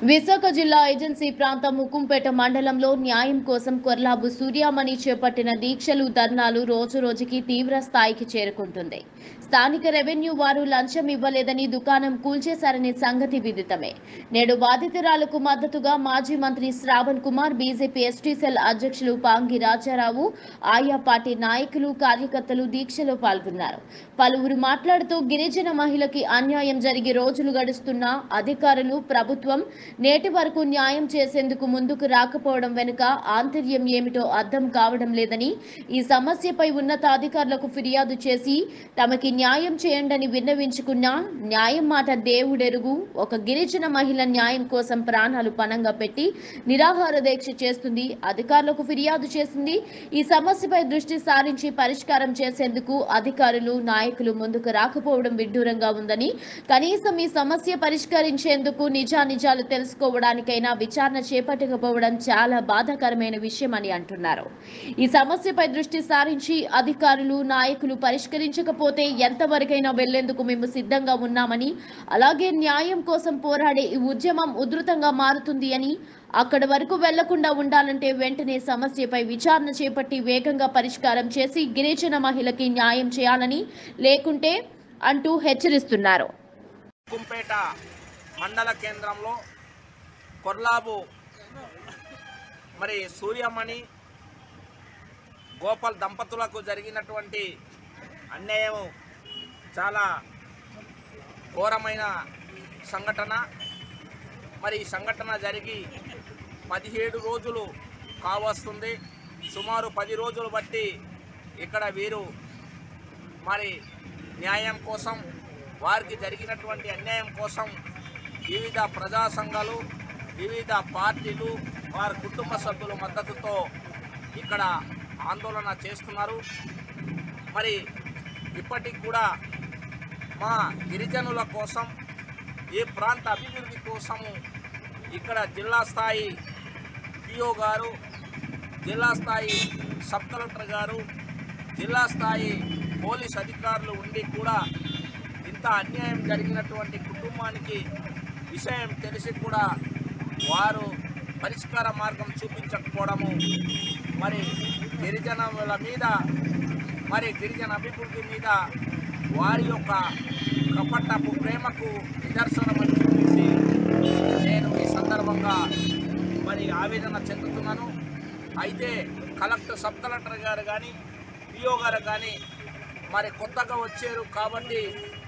విశాఖ జిల్లా ఏజెన్సీ ప్రాంతం ముకుంపేట మండలంలో న్యాయం కోసం కొర్లాబు సూర్యామణి చేపట్టిన దీక్షలు ధర్నాలు రోజు రోజుకి తీవ్ర స్థాయికి చేరుకుంటుంది స్థానిక రెవెన్యూ వారు లంచం ఇవ్వలేదని దుకాణం కూల్చేశారనే సంగతి విదితమే నేడు బాధితురాలకు మద్దతుగా మాజీ మంత్రి Shravan Kumar BJP ST cell అధ్యక్షులు పాంగి రాజారావు ఆయా పార్టీ నాయకులు కార్యకర్తలు దీక్షలో పాల్గొన్నారు పలువురు మాట్లాడుతూ గిరిజన మహిళకి అన్యాయం జరిగి రోజులు గడుస్తున్నా అధికారులు ప్రభుత్వం నేటి వరకు న్యాయం చేసేందుకు ముందుకు రాకపోవడం వెనుక ఆంతర్యం ఏమిటో అర్థం కావడం లేదని ఈ సమస్యపై ఉన్నతాధికారులకు ఫిర్యాదు చేసి తమకి న్యాయం చేయండని విన్నవించుకున్నా న్యాయం మాట దేవుడెరుగు ఒక గిరిజన మహిళ న్యాయం కోసం ప్రాణాలు పణంగా పెట్టి నిరాహార దీక్ష చేస్తుంది అధికారులకు ఫిర్యాదు చేసింది ఈ సమస్యపై దృష్టి సారించి పరిష్కారం చేసేందుకు అధికారులు నాయకులు ముందుకు రాకపోవడం విడ్డూరంగా ఉందని కనీసం ఈ సమస్య పరిష్కరించేందుకు నిజానిజాలు తెలుసుకోవడానికైనా విచారణ చేపట్టకపోవడం చాలా బాధాకరమైన విషయం అని అంటున్నారు ఈ సమస్యపై దృష్టి సారించి అధికారులు నాయకులు పరిష్కరించకపోతే ఎంతవరకైనా వెళ్లేందుకు మేము సిద్ధంగా ఉన్నామని అలాగే న్యాయం కోసం పోరాడే ఈ ఉద్యమం ఉధృతంగా మారుతుంది అని అక్కడి వరకు వెళ్లకుండా ఉండాలంటే వెంటనే సమస్యపై విచారణ చేపట్టి వేగంగా పరిష్కారం చేసి గిరిజన మహిళకి న్యాయం చేయాలని లేకుంటే అంటూ హెచ్చరిస్తున్నారు కుంపేట మండల కేంద్రంలో కొర్లాబు మరి సూర్యమణి గోపాల్ దంపతులకు జరిగినటువంటి అన్యాయం చాలా ఘోరమైన సంఘటన మరి ఈ సంఘటన జరిగి పదిహేడు రోజులు కావస్తుంది సుమారు పది రోజులు బట్టి ఇక్కడ వీరు మరి న్యాయం కోసం వారికి జరిగినటువంటి అన్యాయం కోసం వివిధ ప్రజా సంఘాలు వివిధ పార్టీలు వారి కుటుంబ సభ్యుల మద్దతుతో ఇక్కడ ఆందోళన చేస్తున్నారు మరి ఇప్పటికి కూడా మా గిరిజనుల కోసం ఈ ప్రాంత అభివృద్ధి కోసము ఇక్కడ జిల్లా స్థాయి పిఓ గారు జిల్లా స్థాయి సబ్ కలెక్టర్ గారు జిల్లా స్థాయి పోలీస్ అధికారులు ఉండి కూడా ఇంత అన్యాయం జరిగినటువంటి కుటుంబానికి విషయం తెలిసి కూడా వారు పరిష్కార మార్గం చూపించకపోవడము మరి గిరిజనుల మీద మరి గిరిజన అభివృద్ధి మీద వారి యొక్క కపటపు ప్రేమకు నిదర్శనం అని చెప్పేసి నేను ఈ సందర్భంగా మరి ఆవేదన చెందుతున్నాను అయితే కలెక్టర్ సబ్ కలెక్టర్ గారు కానీ పిఓ గారు కానీ మరి కొత్తగా వచ్చారు కాబట్టి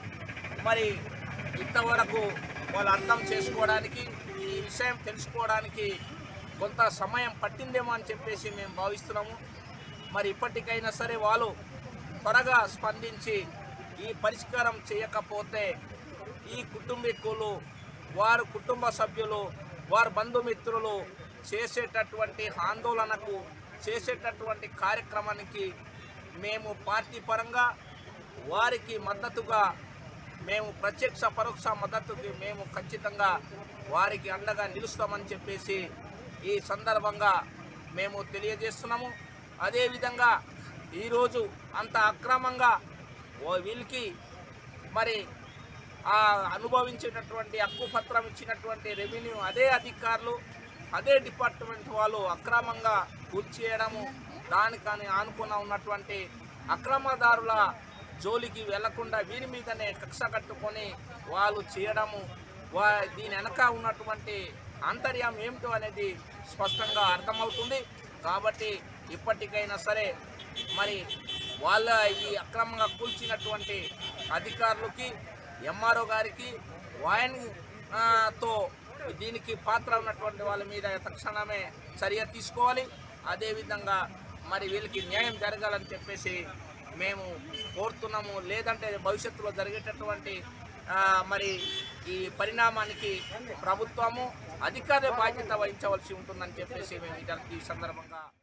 మరి ఇంతవరకు వాళ్ళు అర్థం చేసుకోవడానికి ఈ విషయం తెలుసుకోవడానికి కొంత సమయం పట్టిందేమో అని చెప్పేసి మేము భావిస్తున్నాము మరి ఇప్పటికైనా సరే వాళ్ళు త్వరగా స్పందించి ఈ పరిష్కారం చేయకపోతే ఈ కుటుంబీకులు వారి కుటుంబ సభ్యులు వారి బంధుమిత్రులు చేసేటటువంటి ఆందోళనకు చేసేటటువంటి కార్యక్రమానికి మేము పార్టీ పరంగా వారికి మద్దతుగా మేము ప్రత్యక్ష పరోక్ష మద్దతుకి మేము ఖచ్చితంగా వారికి అండగా నిలుస్తామని చెప్పేసి ఈ సందర్భంగా మేము తెలియజేస్తున్నాము అదేవిధంగా ఈరోజు అంత అక్రమంగా ఓ వీళ్ళకి మరి ఆ అనుభవించేటటువంటి హక్కు పత్రం ఇచ్చినటువంటి రెవెన్యూ అదే అధికారులు అదే డిపార్ట్మెంట్ వాళ్ళు అక్రమంగా కూర్చేయడము దానికని ఆనుకున్న ఉన్నటువంటి అక్రమదారుల జోలికి వెళ్లకుండా వీరి మీదనే కక్ష కట్టుకొని వాళ్ళు చేయడము వా దీని వెనక ఉన్నటువంటి ఆంతర్యం ఏమిటో అనేది స్పష్టంగా అర్థమవుతుంది కాబట్టి ఇప్పటికైనా సరే మరి వాళ్ళ ఈ అక్రమంగా కూల్చినటువంటి అధికారులకి ఎంఆర్ఓ గారికి వాయన్ ఆ, తో దీనికి పాత్ర ఉన్నటువంటి వాళ్ళ మీద తక్షణమే చర్య తీసుకోవాలి అదేవిధంగా మరి వీళ్ళకి న్యాయం జరగాలని చెప్పేసి మేము కోరుతున్నాము లేదంటే భవిష్యత్తులో జరిగేటటువంటి ఆ, మరి ఈ పరిణామానికి ప్రభుత్వము అధికార బాధ్యత వహించవలసి ఉంటుందని చెప్పేసి మేము ఈ సందర్భంగా